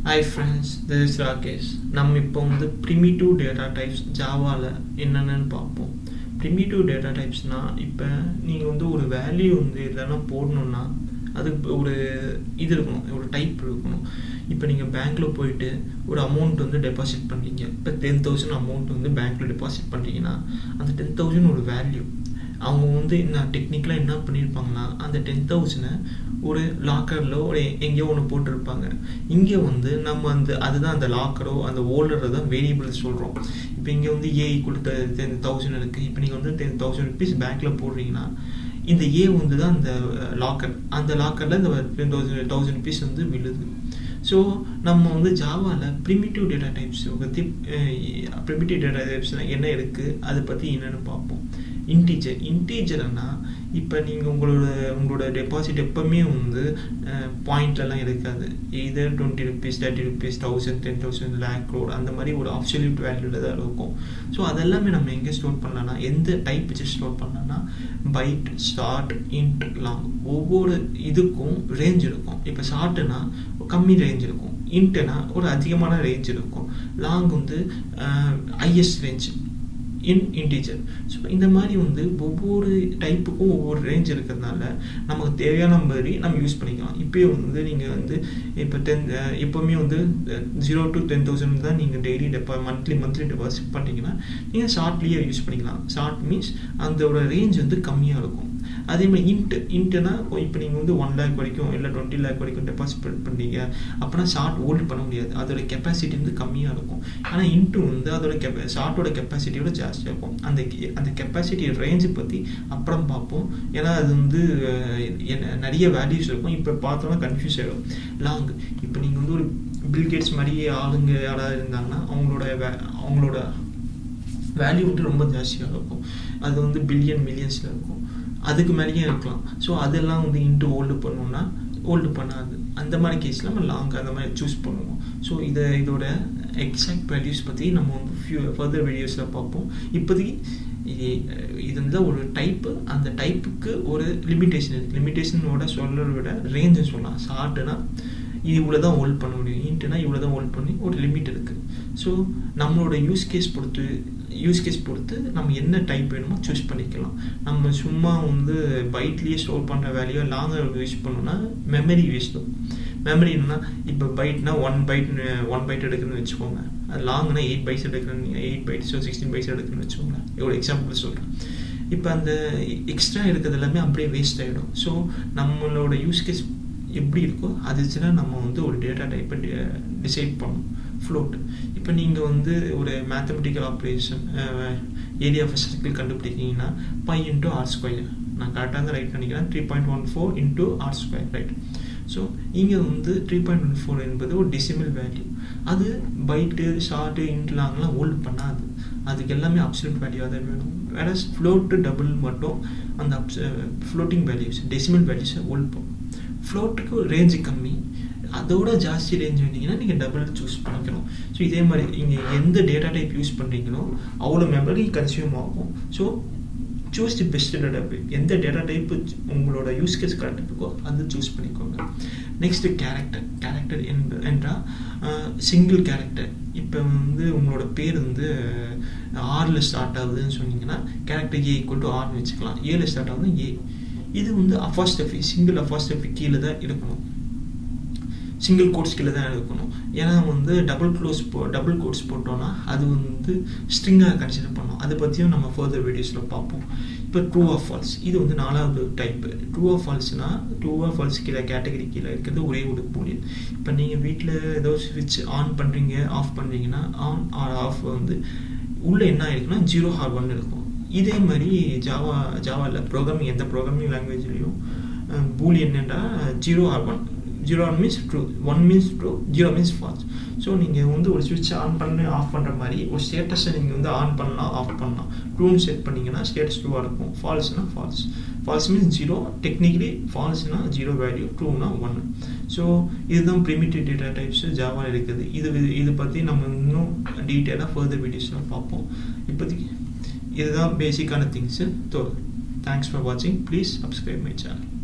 hi friends this is Rakesh நம்ம இப்போ வந்து ப்ரிமிட்டிவ் டேட்டா டைப்ஸ் ஜாவாவில் என்னென்னு பார்ப்போம் ப்ரிமிட்டிவ் டேட்டா டைப்ஸ்னால் இப்போ நீங்கள் வந்து ஒரு வேல்யூ வந்து இல்லைன்னா போடணுன்னா அதுக்கு ஒரு இது இருக்கணும் ஒரு டைப் இருக்கணும் இப்போ நீங்கள் பேங்க்கில் போயிட்டு ஒரு அமௌண்ட் வந்து டெபாசிட் பண்ணுறீங்க இப்போ டென் தௌசண்ட் அமௌண்ட் வந்து பேங்க்கில் டெபாசிட் பண்ணுறீங்கன்னா அந்த டென் தௌசண்ட் ஒரு வேல்யூ அவங்க வந்து நான் டெக்னிக்கலாக என்ன பண்ணியிருப்பாங்கன்னா அந்த டென் தௌசண்டை ஒரு லாக்கரில் ஒரு எங்கேயோ ஒன்று போட்டிருப்பாங்க இங்கே வந்து நம்ம அந்த அதுதான் அந்த லாக்கரோ அந்த ஓல்டரை தான் வேரியபிள் சொல்கிறோம் இப்போ இங்கே வந்து ஏ கொடுத்த டென் தௌசண்ட் இருக்குது இப்போ நீங்கள் வந்து டென் தௌசண்ட் ருபீஸ் பேங்க்கில் போடுறீங்கன்னா இந்த ஏ வந்து தான் அந்த லாக்கர் அந்த லாக்கரில் இந்த டென் தௌசண்ட் தௌசண்ட் ருபீஸ் வந்து விழுது ஸோ நம்ம வந்து ஜாவாவில் ப்ரிமிட்டிவ் டேட்டா டைப்ஸ் பற்றி ப்ரிமிட்டிவ் டேட்டா டைப்ஸ்னால் என்ன இருக்குது அதை பற்றி என்னென்னு பார்ப்போம் இன்டீஜர் இன்டீஜர்னா இப்போ நீங்கள் உங்களோட உங்களோட டெபாசிட் எப்போவுமே வந்து பாயிண்ட்லலாம் இருக்காது இதர் twenty rupees thirty rupees thousand ten thousand lakh crore அந்த மாதிரி ஒரு அப்சல்யூட் வேல்யூவில் தான் இருக்கும் ஸோ அதெல்லாமே நம்ம எங்கே ஸ்டோர் பண்ணலாம்னா எந்த டைப் வச்சு ஸ்டோர் பண்ணலாம்னா பைட் ஷார்ட் இன்ட் லாங் ஒவ்வொரு இதுக்கும் ரேஞ்ச் இருக்கும் இப்போ ஷார்ட்டுனா கம்மி ரேஞ்ச் இருக்கும் இன்ட்டுனா ஒரு அதிகமான ரேஞ்ச் இருக்கும் லாங் வந்து highest range in integer so இந்த மாதிரி வந்து ஒவ்வொரு டைப்புக்கும் ஒவ்வொரு ரேஞ்ச் இருக்கிறதுனால நமக்கு தேவையான மாதிரி நம்ம யூஸ் பண்ணிக்கலாம் இப்போயே வந்து நீங்கள் வந்து இப்போ டென் எப்போவுமே வந்து ஜீரோ டு டென் தௌசண்ட் தான் நீங்கள் டெய்லி டெப்பா மந்த்லி மந்த்லி டெபாசிட் பண்ணிங்கன்னா நீங்கள் ஷார்ட்லேயே யூஸ் பண்ணிக்கலாம் ஷார்ட் மீன்ஸ் அதோட ரேஞ்ச் வந்து கம்மியாக இருக்கும் அதே மாதிரி இன்ட்டு இன்ட்டுனா இப்போ நீங்கள் வந்து ஒன் லேக் வரைக்கும் இல்லை டுவெண்ட்டி லேக் வரைக்கும் டெபாசிட் பண்ணுறீங்க அப்படின்னா ஷார்ட் ஹோல்ட் பண்ண முடியாது அதோட கெப்பாசிட்டி வந்து கம்மியாக இருக்கும் ஆனால் இன்ட்டு வந்து அதோட கெப்ப ஷார்ட்டோட கெப்பாசிட்டியோட ஜாஸ்தியாக இருக்கும் அந்த அந்த கெப்பாசிட்டி ரேஞ்சு பற்றி அப்புறம் பார்ப்போம் ஏன்னா அது வந்து நிறைய வேல்யூஸ் இருக்கும் இப்போ பார்த்தோன்னா கன்ஃபியூஸ் ஆகிடும் லாங் இப்போ நீங்கள் வந்து ஒரு பில்கேட்ஸ் மாதிரி ஆளுங்க யாராவது இருந்தாங்கன்னா அவங்களோட வே அவங்களோட வேல்யூ வந்து ரொம்ப ஜாஸ்தியாக இருக்கும் அது வந்து பில்லியன் மில்லியன்ஸில் இருக்கும் அதுக்கு மேலேயே இருக்கலாம் ஸோ அதெல்லாம் வந்து இன்ட்டு ஹோல்டு பண்ணோம்னா ஹோல்டு பண்ணாது அந்த மாதிரி கேஸில் நம்ம லாங் அந்த மாதிரி சூஸ் பண்ணுவோம் ஸோ இதை இதோட எக்ஸாக்ட் வேல்யூஸ் பற்றி நம்ம வந்து ஃபியூ ஃபர்தர் வீடியோஸில் பார்ப்போம் இப்போதைக்கு இது வந்து ஒரு டைப்பு அந்த டைப்புக்கு ஒரு லிமிடேஷன் இருக்குது லிமிடேஷனோட சொல்கிறத விட ரேஞ்சுன்னு சொல்லலாம் ஷார்ட்டுனா இது இவ்வளோ தான் ஹோல்ட் பண்ண முடியும் இன்ட்டுனா இவ்வளோ தான் ஹோல்ட் பண்ணி ஒரு லிமிட் இருக்குது ஸோ நம்மளோட யூஸ் கேஸ் பொறுத்து யூஸ் கேஸ் பொறுத்து நம்ம என்ன டைப் வேணுமோ சூஸ் பண்ணிக்கலாம் நம்ம சும்மா வந்து பைட்லேயே ஸ்டோர் பண்ணுற வேல்யூ லாங்காக யூஸ் பண்ணோம்னா மெமரி வேஸ்ட் மெமரி என்னன்னா இப்போ பைட்னா ஒன் பைட் ஒன் பைட் எடுக்குதுன்னு வச்சுக்கோங்க அது லாங்னா எயிட் பைட்ஸ் எடுக்கணும் எயிட் பைட்ஸோ சிக்ஸ்டீன் பைட்ஸ் எடுக்கணும்னு வச்சுக்கோங்க எவ்வளோ எக்ஸாம்பிள் சொல்கிறேன் இப்போ அந்த எக்ஸ்ட்ரா இருக்கிறது எல்லாமே அப்படியே வேஸ்ட் ஆகிடும் ஸோ நம்மளோட யூஸ் கேஸ் எப்படி இருக்கோ அது வச்சுனா நம்ம வந்து ஒரு டேட்டா டைப்பை டிசைட் பண்ணணும் ஃப்ளோட் இப்போ நீங்கள் வந்து ஒரு mathematical operation area of circle கண்டுபிடிக்கிங்கன்னா பை இன்டூ ஆர் ஸ்கொயர் நான் கரெக்டாக தான் ரைட் பண்ணிக்கிறேன் three point one four into r square right so இங்கே வந்து த்ரீ பாயிண்ட் ஒன் ஃபோர் என்பது ஒரு டெசிமல் வேல்யூ அது பைட்டு ஷார்ட்டு இன்ட்லாங்லாம் ஹோல்ட் பண்ணாது அதுக்கு எல்லாமே அப்சல்யூட் வேல்யூவாக தான் வேணும் வேற ஃப்ளோட்டு டபுள் மட்டும் அந்த அப்ஸ் ஃப்ளோட்டிங் வேல்யூஸ் டெசிமல் வேல்யூஸை ஹோல்ட் பண்ணும் ஃப்ளோட்டுக்கு ரேஞ்சு கம்மி அதோட ஜாஸ்தி ரேஞ்ச் வந்தீங்கன்னா நீங்கள் டபுள் சூஸ் பண்ணிக்கணும் ஸோ இதே மாதிரி இங்கே எந்த டேட்டா டைப் யூஸ் பண்ணுறீங்களோ அவ்வளோ மெமரி கன்சியூம் ஆகும் so choose the best data type எந்த டேட்டா டைப் உங்களோட யூஸ் கேஸ் கரெக்டாக இருக்கோ அது சூஸ் பண்ணிக்கோங்க நெக்ஸ்ட் கேரக்டர் கேரக்டர் என்றால் சிங்கிள் கேரக்டர் இப்போ வந்து உங்களோட பேர் வந்து ஆறில் ஸ்டார்ட் ஆகுதுன்னு சொன்னீங்கன்னா கேரக்டர் ஏ ஈக்குவல் டு ஆர்னு வச்சுக்கலாம் ஏல ஸ்டார்ட் ஆகுது ஏ இது வந்து அஃபாஸ்டஃபி சிங்கிள் அஃபாஸ்டஃபி கீழே தான் இருக்கணும் சிங்கிள் கோட்ஸ் கீழே தான் இருக்கணும் ஏன்னா வந்து டபுள் க்ளோஸ் போ டபுள் கோட்ஸ் போட்டோம்னா அது வந்து ஸ்ட்ரிங்காக கன்சிடர் பண்ணோம் அதை பற்றியும் நம்ம ஃபர்தர் வீடியோஸில் பார்ப்போம் இப்போ ட்ரூ ஆஃப் ஃபால்ஸ் இது வந்து நாலாவது type true of false true of false கீழே கேட்டகரி கீழே இருக்கிறது ஒரே ஒரு பூலியன் இப்போ நீங்கள் வீட்டில் ஏதோ ஸ்விட்ச் ஆன் பண்ணுறீங்க ஆஃப் பண்ணுறீங்கன்னா ஆன் ஆர் ஆஃப் வந்து உள்ளே என்ன ஆயிருக்குன்னா ஜீரோ ஹார் ஒன் இருக்கும் இதே மாதிரி ஜாவா ஜாவாவில் ப்ரோக்ராமிங் எந்த ப்ரோக்ராமிங் லாங்குவேஜ்லேயும் பூலியன் என்றால் zero or one zero one means true one means true zero means false so நீங்கள் வந்து ஒரு சுவிட்ச் ஆன் பண்ணி ஆஃப் பண்ணுற மாதிரி ஒரு ஸ்டேட்டஸை நீங்கள் வந்து ஆன் பண்ணலாம் ஆஃப் பண்ணலாம் ட்ரூன்னு செட் பண்ணிங்கன்னா ஸ்டேட்டஸ் ட்ரூவாக இருக்கும் ஃபால்ஸ்னால் false false means zero technically ஃபால்ஸ்னா ஜீரோ வேல்யூ ட்ரூனா ஒன் ஸோ இதுதான் ப்ரிமிட்டிவ் டேட்டா டைப்ஸ் ஜாவா இருக்குது இது இது பற்றி நம்ம இன்னும் டீட்டெயிலாக ஃபர்தர் வீடியோஸில் பார்ப்போம் இப்போதைக்கு இதுதான் பேசிக்கான திங்ஸு ஸோ தேங்க்ஸ் ஃபார் வாட்சிங் ப்ளீஸ் சப்ஸ்கிரைப் மை சேனல்